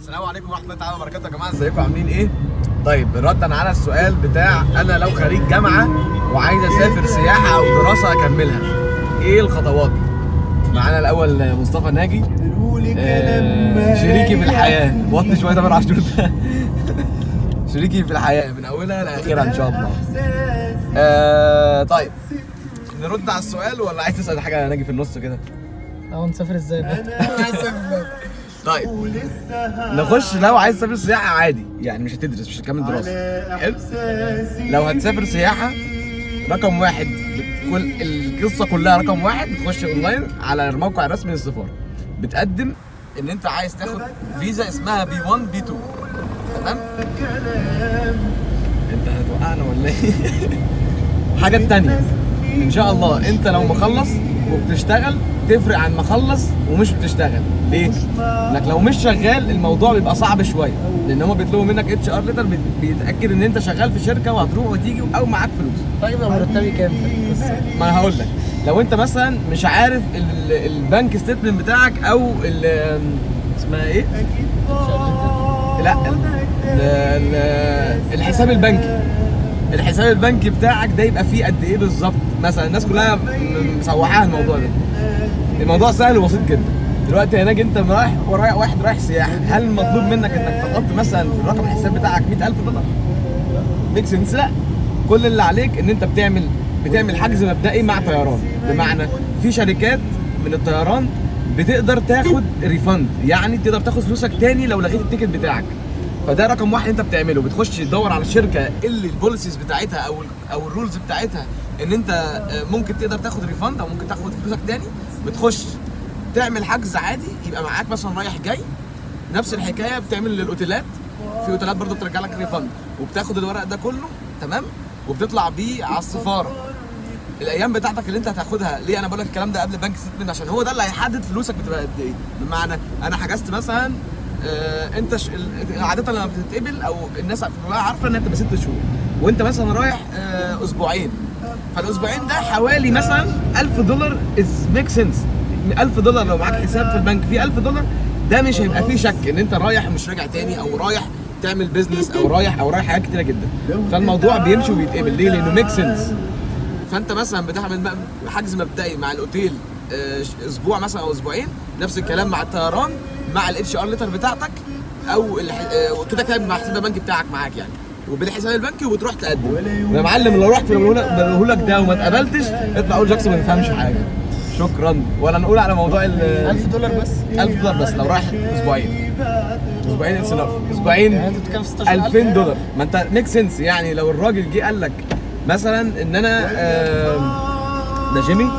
السلام عليكم ورحمه الله تعالى وبركاته يا جماعه ازيكم عاملين ايه طيب ردا على السؤال بتاع انا لو خريج جامعه وعايز اسافر سياحه او دراسه اكملها ايه الخطوات معانا الاول مصطفى ناجي آه، شريكي في الحياه وطي شويه تامر عاشور ده شريكي في الحياه من اولها لاخرها ان شاء الله آه طيب نرد على السؤال ولا عايز تسال حاجه يا ناجي في النص كده اه نسافر ازاي بقى؟ عايز اسافر طيب نخش لو عايز تسافر سياحة عادي يعني مش هتدرس مش هتكمل دراسة حلو لو هتسافر سياحة رقم واحد بت- كل القصة كلها رقم واحد بتخش اونلاين على الموقع الرسمي للسفارة بتقدم ان انت عايز تاخد فيزا اسمها بي 1 بي 2 تمام انت هتوقعنا ولا ايه؟ حاجة تانية ان شاء الله انت لو مخلص وبتشتغل تفرق عن مخلص ومش بتشتغل ليه؟ انك لو مش شغال الموضوع بيبقى صعب شويه لان هم بيطلبوا منك اتش ار ليتر بيتاكد ان انت شغال في شركه وهتروح وتيجي او معاك فلوس طيب لو مرتبي كام في القصه؟ ما انا هقول لك لو انت مثلا مش عارف ال- البنك ستيتمنت بتاعك او ال- اسمها ايه؟ لا ال- ال- الحساب البنكي الحساب البنكي بتاعك ده يبقى فيه قد ايه بالظبط مثلا الناس كلها م- مسوحاها الموضوع ده الموضوع سهل وبسيط جدا دلوقتي هناك انت رايح ورايح واحد رايح سياحه هل المطلوب منك انك تحط مثلا في الرقم الحساب بتاعك 100000 دولار ميك سنس لا كل اللي عليك ان انت بتعمل بتعمل حجز مبدئي مع طيران بمعنى في شركات من الطيران بتقدر تاخد ريفند يعني تقدر تاخد فلوسك تاني لو لغيت التيكت بتاعك فده رقم واحد انت بتعمله بتخش تدور على الشركه اللي البوليسيز بتاعتها او ال- او الرولز بتاعتها ان انت آه، ممكن تقدر تاخد ريفند او ممكن تاخد فلوسك تاني بتخش تعمل حجز عادي يبقى معاك مثلا رايح جاي نفس الحكايه بتعمل للاوتيلات في اوتيلات برضو بترجع لك ريفند وبتاخد الورق ده كله تمام وبتطلع بيه على السفاره الايام بتاعتك اللي انت هتاخدها ليه انا بقول لك الكلام ده قبل بنك ستمنت عشان هو ده اللي هيحدد فلوسك بتبقى قد ايه بمعنى انا حجزت مثلا آه انت ش... ال- عاده لما بتتقبل او الناس كلها عارفه انها بتبقى ست شهور وانت مثلا رايح آه اسبوعين فالاسبوعين ده حوالي مثلا 1000 دولار از ميك سنس 1000 دولار لو معاك حساب في البنك فيه 1000 دولار ده مش هيبقى فيه شك ان انت رايح ومش راجع تاني او رايح تعمل بيزنس او رايح او رايح حاجات كتيره جدا فالموضوع بيمشي وبيتقبل ليه؟ لانه ميك سنس فانت مثلا بتعمل بقى حجز مبدئي مع الاوتيل آه، ش- اسبوع مثلا او اسبوعين نفس الكلام مع الطيران مع الاتش ار ليتر بتاعتك او الح- آه، كده كده مع الحساب البنكي بتاعك معاك يعني وبالحساب البنكي وبتروح تقدم يا معلم لو رحت بقوله لك ده وما اتقبلتش اطلع قول جاكسون ما بيفهمش حاجه شكرا ولا نقول على موضوع ال 1000 دولار بس 1000 دولار بس لو رايح اسبوعين اسبوعين اتس انف اسبوعين يعني انت بتتكلم في 16000 2000 دولار ما انت ميك سنس يعني لو الراجل جه قال لك مثلا ان انا آم، ده جيمي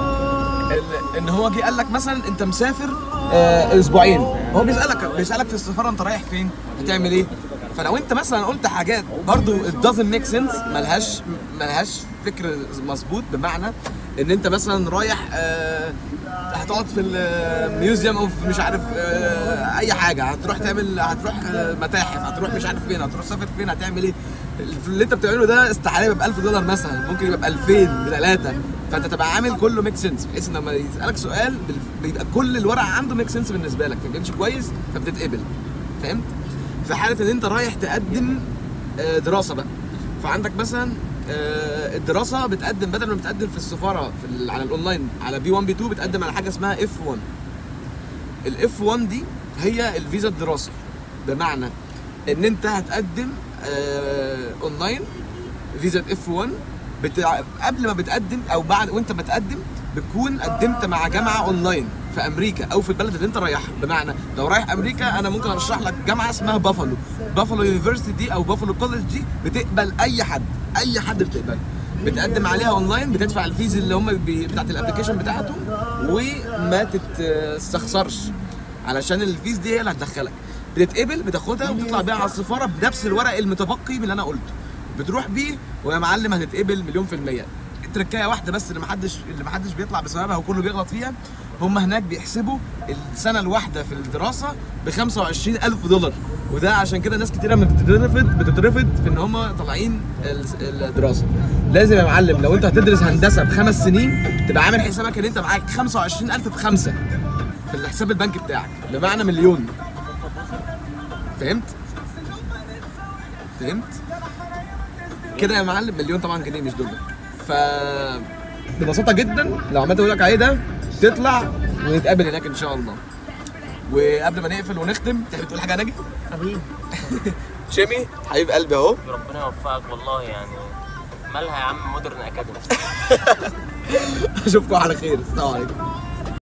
ال- ان هو جه قال لك مثلا انت مسافر آه، اسبوعين هو بيسالك بيسالك في السفاره انت رايح فين هتعمل ايه فلو انت مثلا قلت حاجات برضو it doesn't make sense ملهاش ملهاش فكر مظبوط بمعنى ان انت مثلا رايح آه، هتقعد في الميوزيوم او في مش عارف آه، اي حاجه هتروح تعمل هتروح آه، متاحف هتروح مش عارف فين هتروح تسافر فين هتعمل ايه اللي انت بتعمله ده استحاله يبقى ب 1000 دولار مثلا ممكن يبقى ب 2000 بثلاثه فانت تبقى عامل كله ميك سنس بحيث ان لما يسالك سؤال بال- بيبقى كل الورق عنده ميك سنس بالنسبه لك فبيمشي كويس فبتتقبل فهمت؟ في حاله ان انت رايح تقدم آه، دراسه بقى فعندك مثلا آه، الدراسه بتقدم بدل ما بتقدم في السفاره في ال- على الاونلاين على بي 1 بي 2 بتقدم على حاجه اسمها اف 1 الاف 1 دي هي الفيزا الدراسه بمعنى ان انت هتقدم آه اونلاين فيزا اف 1 بتاع قبل ما بتقدم او بعد وانت بتقدم بتكون قدمت مع جامعه اونلاين في امريكا او في البلد اللي انت رايحها بمعنى لو رايح امريكا انا ممكن ارشح لك جامعه اسمها بافالو بافالو يونيفرسيتي دي او بافالو كولج دي بتقبل اي حد اي حد بتقبله بتقدم عليها اونلاين بتدفع الفيز اللي هم بي- بتاعت الابلكيشن بتاعتهم وما تستخسرش علشان الفيز دي هي اللي هتدخلك بتتقبل بتاخدها وتطلع بيها على السفاره بنفس الورق المتبقي من اللي انا قلته بتروح بيه ويا معلم هتتقبل مليون في الميه تركايه واحده بس اللي محدش اللي محدش بيطلع بسببها وكله بيغلط فيها هم هناك بيحسبوا السنه الواحده في الدراسه ب 25000 دولار وده عشان كده ناس كتيره لما بتترفض بتترفض في ان هم طالعين ال- الدراسه لازم يا معلم لو انت هتدرس هندسه بخمس سنين تبقى عامل حسابك ان انت معاك 25000 بخمسه في الحساب البنكي بتاعك بمعنى مليون فهمت فهمت كده يا معلم مليون طبعا جنيه مش دولار ف ببساطه جدا لو عملت اللي لك عليه ده تطلع ونتقابل هناك ان شاء الله وقبل ما نقفل ونختم تحب تقول حاجه يا ناجي حبيبي شيمي حبيب قلبي اهو ربنا يوفقك والله يعني مالها يا عم مودرن اكاديمي اشوفكم على خير السلام عليكم